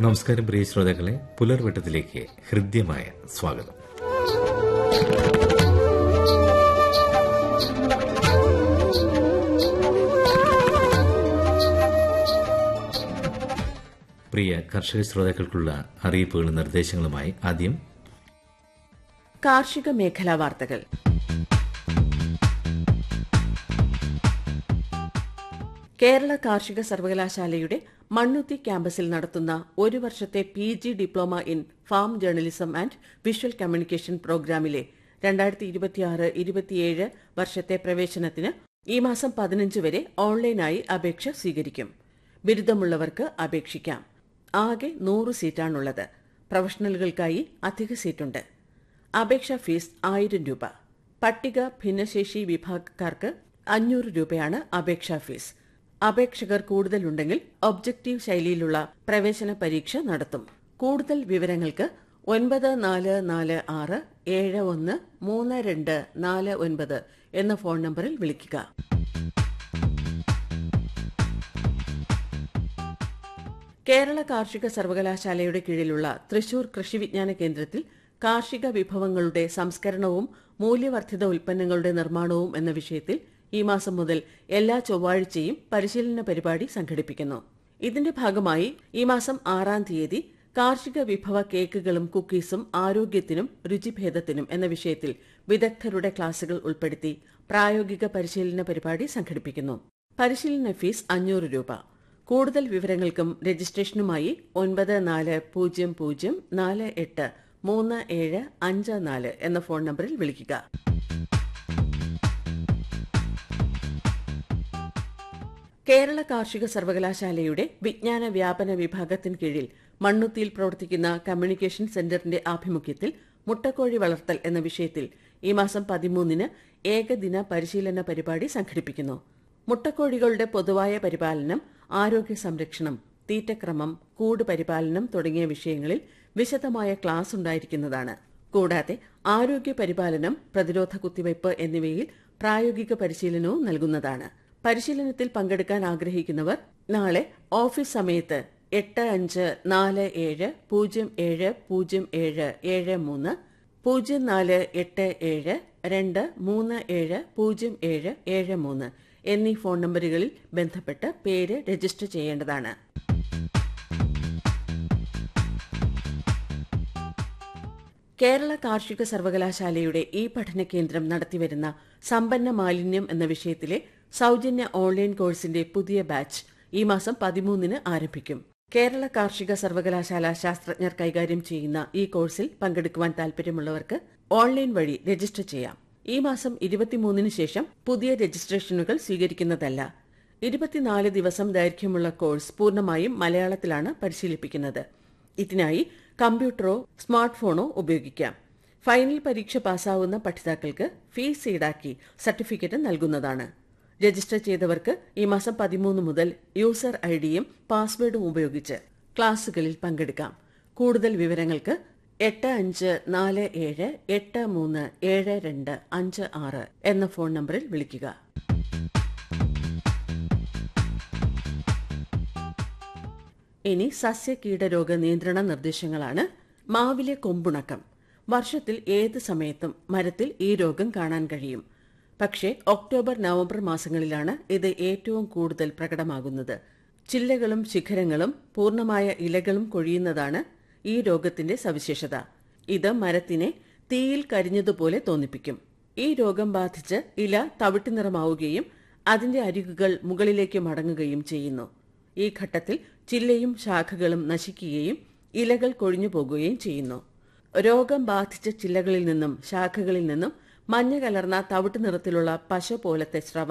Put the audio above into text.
നമസ്കാരം പ്രിയ ശ്രോതാക്കളെ പുലർവട്ടത്തിലേക്ക് ഹൃദ്യമായ സ്വാഗതം പ്രിയ കർഷക ശ്രോതാക്കൾക്കുള്ള അറിയിപ്പുകളും നിർദ്ദേശങ്ങളുമായി ആദ്യം കാർഷിക മേഖലാ വാർത്തകൾ കേരള കാർഷിക സർവകലാശാലയുടെ മണ്ണുത്തി ക്യാമ്പസിൽ നടത്തുന്ന ഒരു വർഷത്തെ P G diploma in farm journalism and visual communication പ്രോഗ്രാമിലെ രണ്ടായിരത്തി ഇരുപത്തിയാറ് ഇരുപത്തിയേഴ് വർഷത്തെ പ്രവേശനത്തിന് ഈ മാസം പതിനഞ്ച് വരെ ഓൺലൈനായി അപേക്ഷ സ്വീകരിക്കും ബിരുദമുള്ളവർക്ക് അപേക്ഷിക്കാം ആകെ നൂറ് സീറ്റാണുള്ളത് പ്രൊഫഷണലുകൾക്കായി അധിക സീറ്റുണ്ട് അപേക്ഷാ ഫീസ് ആയിരം രൂപ പട്ടിക ഭിന്നശേഷി വിഭാഗക്കാർക്ക് അഞ്ഞൂറ് രൂപയാണ് അപേക്ഷാ ഫീസ് അപേക്ഷകർ കൂടുതലുണ്ടെങ്കിൽ ഒബ്ജക്റ്റീവ് ശൈലിയിലുള്ള പ്രവേശന പരീക്ഷ നടത്തും കൂടുതൽ വിവരങ്ങൾക്ക് ഒൻപത് നാല് നാല് ആറ് ഏഴ് ഒന്ന് മൂന്ന് രണ്ട് നാല് ഒൻപത് എന്ന ഫോൺ നമ്പറിൽ വിളിക്കുക കേരള കാർഷിക സർവകലാശാലയുടെ കീഴിലുള്ള തൃശൂർ കൃഷി വിജ്ഞാന കേന്ദ്രത്തിൽ കാർഷിക വിഭവങ്ങളുടെ സംസ്കരണവും മൂല്യവർദ്ധിത ഉൽപ്പന്നങ്ങളുടെ നിർമ്മാണവും എന്ന വിഷയത്തിൽ ഈ മാസം മുതൽ എല്ലാ ചൊവ്വാഴ്ചയും പരിശീലന പരിപാടി സംഘടിപ്പിക്കുന്നു ഇതിന്റെ ഭാഗമായി ഈ മാസം ആറാം തീയതി കാർഷിക വിഭവ കേക്കുകളും കുക്കീസും ആരോഗ്യത്തിനും രുചിഭേദത്തിനും എന്ന വിഷയത്തിൽ വിദഗ്ധരുടെ ക്ലാസുകൾ ഉൾപ്പെടുത്തി പ്രായോഗിക പരിശീലന പരിപാടി സംഘടിപ്പിക്കുന്നു പരിശീലന ഫീസ് അഞ്ഞൂറ് രൂപ കൂടുതൽ വിവരങ്ങൾക്കും രജിസ്ട്രേഷനുമായി ഒൻപത് നാല് പൂജ്യം പൂജ്യം നാല് എട്ട് മൂന്ന് ഏഴ് അഞ്ച് നാല് എന്ന ഫോൺ നമ്പറിൽ വിളിക്കുക കേരള കാർഷിക സർവകലാശാലയുടെ വിജ്ഞാന വ്യാപന വിഭാഗത്തിന് കീഴിൽ മണ്ണുത്തിയിൽ പ്രവർത്തിക്കുന്ന കമ്മ്യൂണിക്കേഷൻ സെന്ററിന്റെ ആഭിമുഖ്യത്തിൽ മുട്ടക്കോഴി വളർത്തൽ എന്ന വിഷയത്തിൽ ഈ മാസം പതിമൂന്നിന് ഏകദിന പരിശീലന പരിപാടി സംഘടിപ്പിക്കുന്നു മുട്ടക്കോഴികളുടെ പൊതുവായ പരിപാലനം ആരോഗ്യ സംരക്ഷണം തീറ്റക്രമം കൂട് പരിപാലനം തുടങ്ങിയ വിഷയങ്ങളിൽ വിശദമായ ക്ലാസ് ഉണ്ടായിരിക്കുന്നതാണ് കൂടാതെ ആരോഗ്യ പരിപാലനം പ്രതിരോധ കുത്തിവയ്പ് എന്നിവയിൽ പ്രായോഗിക പരിശീലനവും നൽകുന്നതാണ് പരിശീലനത്തിൽ പങ്കെടുക്കാൻ ആഗ്രഹിക്കുന്നവർ നാളെ ഓഫീസ് സമയത്ത് എട്ട് അഞ്ച് നാല് ഏഴ് പൂജ്യം ഏഴ് പൂജ്യം ഏഴ് ഏഴ് മൂന്ന് പൂജ്യം നാല് എട്ട് ഏഴ് രണ്ട് മൂന്ന് ഏഴ് പൂജ്യം ഏഴ് ഏഴ് മൂന്ന് എന്നീ ഫോൺ നമ്പറുകളിൽ ബന്ധപ്പെട്ട് പേര് രജിസ്റ്റർ ചെയ്യേണ്ടതാണ് കേരള കാർഷിക സർവകലാശാലയുടെ ഈ പഠന കേന്ദ്രം നടത്തിവരുന്ന സമ്പന്ന മാലിന്യം എന്ന വിഷയത്തിലെ സൗജന്യ ഓൺലൈൻ കോഴ്സിന്റെ പുതിയ ബാച്ച് ഈ മാസം പതിമൂന്നിന് ആരംഭിക്കും കേരള കാർഷിക സർവകലാശാല ശാസ്ത്രജ്ഞർ കൈകാര്യം ചെയ്യുന്ന ഈ കോഴ്സിൽ പങ്കെടുക്കുവാൻ താൽപര്യമുള്ളവർക്ക് ഓൺലൈൻ വഴി രജിസ്റ്റർ ചെയ്യാം ഈ മാസം ഇരുപത്തിമൂന്നിന് ശേഷം പുതിയ രജിസ്ട്രേഷനുകൾ സ്വീകരിക്കുന്നതല്ല ഇരുപത്തിനാല് ദിവസം ദൈർഘ്യമുള്ള കോഴ്സ് പൂർണ്ണമായും മലയാളത്തിലാണ് പരിശീലിപ്പിക്കുന്നത് ഇതിനായി കമ്പ്യൂട്ടറോ സ്മാർട്ട് ഫോണോ ഉപയോഗിക്കാം ഫൈനൽ പരീക്ഷ പാസ്സാവുന്ന പഠിതാക്കൾക്ക് ഫീസ് ഈടാക്കി സർട്ടിഫിക്കറ്റ് നൽകുന്നതാണ് രജിസ്റ്റർ ചെയ്തവർക്ക് ഈ മാസം പതിമൂന്ന് മുതൽ യൂസർ ഐ ഡിയും പാസ്വേഡും ഉപയോഗിച്ച് ക്ലാസുകളിൽ പങ്കെടുക്കാം കൂടുതൽ വിവരങ്ങൾക്ക് എട്ട് അഞ്ച് നാല് ഏഴ് എട്ട് മൂന്ന് ഏഴ് രണ്ട് അഞ്ച് ആറ് എന്ന ഫോൺ നമ്പറിൽ വിളിക്കുക ഇനി സസ്യകീടരോഗ നിയന്ത്രണ നിർദ്ദേശങ്ങളാണ് മാവിലെ കൊമ്പുണക്കം വർഷത്തിൽ ഏത് സമയത്തും മരത്തിൽ ഈ രോഗം കാണാൻ കഴിയും പക്ഷേ ഒക്ടോബർ നവംബർ മാസങ്ങളിലാണ് ഇത് ഏറ്റവും കൂടുതൽ പ്രകടമാകുന്നത് ചില്ലകളും ശിഖരങ്ങളും പൂർണ്ണമായ ഇലകളും കൊഴിയുന്നതാണ് ഈ രോഗത്തിന്റെ സവിശേഷത ഇത് മരത്തിനെ തീയിൽ കരിഞ്ഞതുപോലെ തോന്നിപ്പിക്കും ഈ രോഗം ബാധിച്ച് ഇല തവിട്ട് നിറമാവുകയും അതിന്റെ അരികുകൾ മുകളിലേക്ക് മടങ്ങുകയും ചെയ്യുന്നു ഈ ഘട്ടത്തിൽ ചില്ലയും ശാഖകളും നശിക്കുകയും ഇലകൾ കൊഴിഞ്ഞു പോകുകയും ചെയ്യുന്നു രോഗം ബാധിച്ച ചില്ലകളിൽ നിന്നും ശാഖകളിൽ നിന്നും മഞ്ഞ കലർന്ന തവിട്ട് നിറത്തിലുള്ള പശ പോലത്തെ സ്രവം